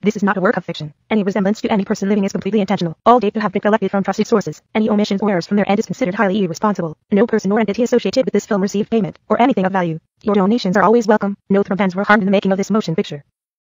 This is not a work of fiction. Any resemblance to any person living is completely intentional. All data have been collected from trusted sources. Any omissions or errors from their end is considered highly irresponsible. No person or entity associated with this film received payment or anything of value. Your donations are always welcome. No fans were harmed in the making of this motion picture.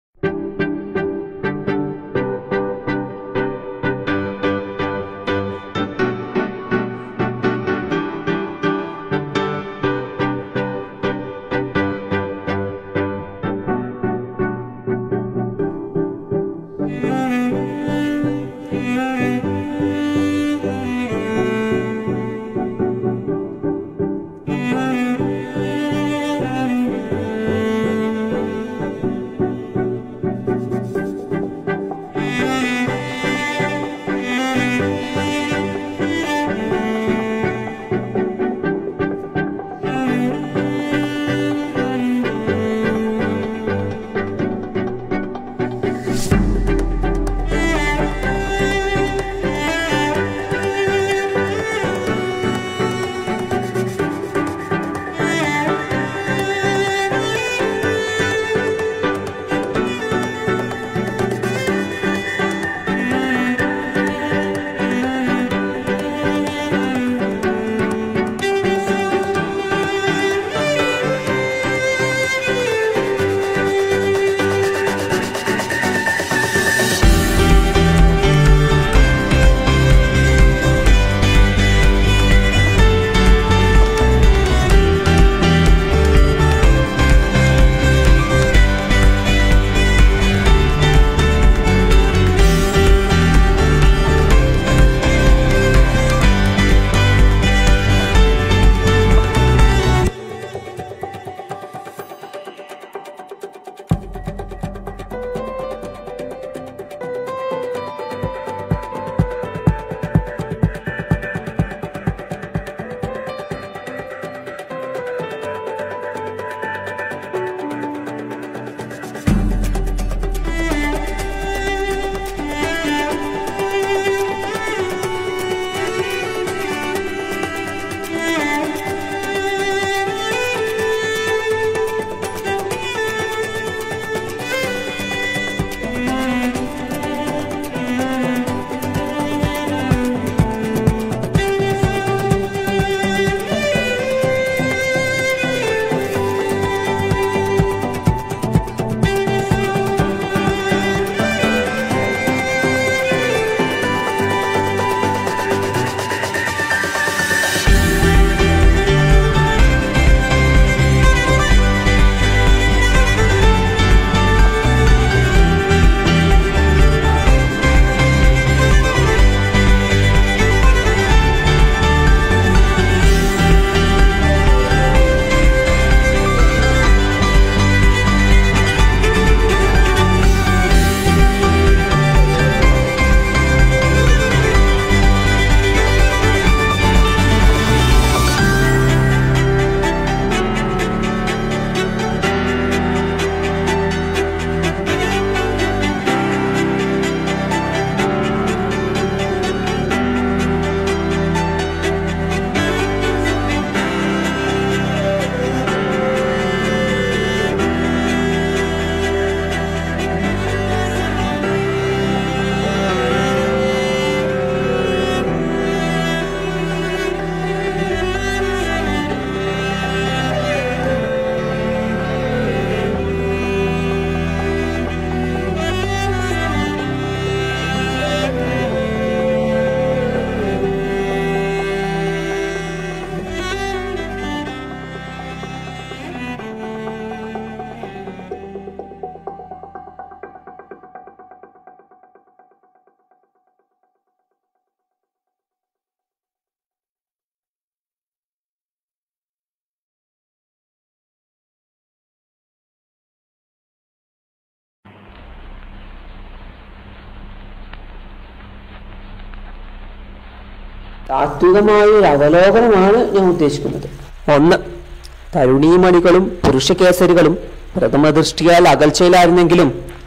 താത്വികമായ ഒരു അവലോകനമാണ് ഞാൻ ഉദ്ദേശിക്കുന്നത് ഒന്ന് തരുണീമണികളും പുരുഷകേസരികളും പ്രഥമദൃഷ്ടിയാൽ അകൽച്ചയിലായിരുന്നെങ്കിലും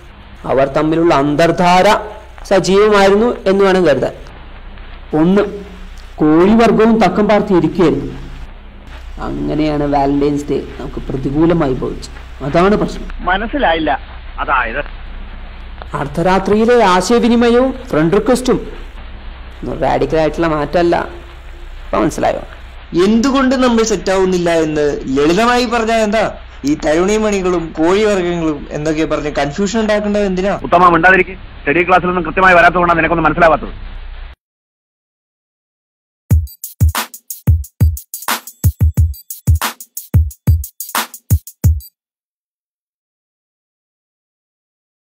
അവർ തമ്മിലുള്ള അന്തർധാര സജീവമായിരുന്നു എന്ന് വേണം കരുതാൻ ഒന്ന് കോഴിവർഗവും തക്കം പാർത്തിയിരിക്കുകയായിരുന്നു അങ്ങനെയാണ് വാലന്റൈൻസ് ഡേ നമുക്ക് പ്രതികൂലമായി ഭവിച്ചത് അതാണ് പ്രശ്നം മനസ്സിലായില്ല അതായത് അർദ്ധരാത്രിയിലെ ആശയവിനിമയവും ഫ്രണ്ട് റിക്വസ്റ്റും റാഡിക്കൽ ആയിട്ടുള്ള മാറ്റമല്ല ഇപ്പൊ മനസ്സിലായോ എന്തുകൊണ്ട് നമ്മൾ സെറ്റ് ആവുന്നില്ല എന്ന് ലളിതമായി പറഞ്ഞാൽ എന്താ ഈ തരുണിമണികളും കോഴിവർഗ്ഗങ്ങളും എന്നൊക്കെ പറഞ്ഞ് കൺഫ്യൂഷൻ ഉണ്ടാക്കേണ്ടത് എന്തിനാ ഉത്തമ മിണ്ടാതിരിക്കും സ്റ്റഡി ക്ലാസ്സിലൊന്നും കൃത്യമായി വരാത്തതുകൊണ്ടാണ് നിനക്കൊന്നും മനസ്സിലാവാത്തത്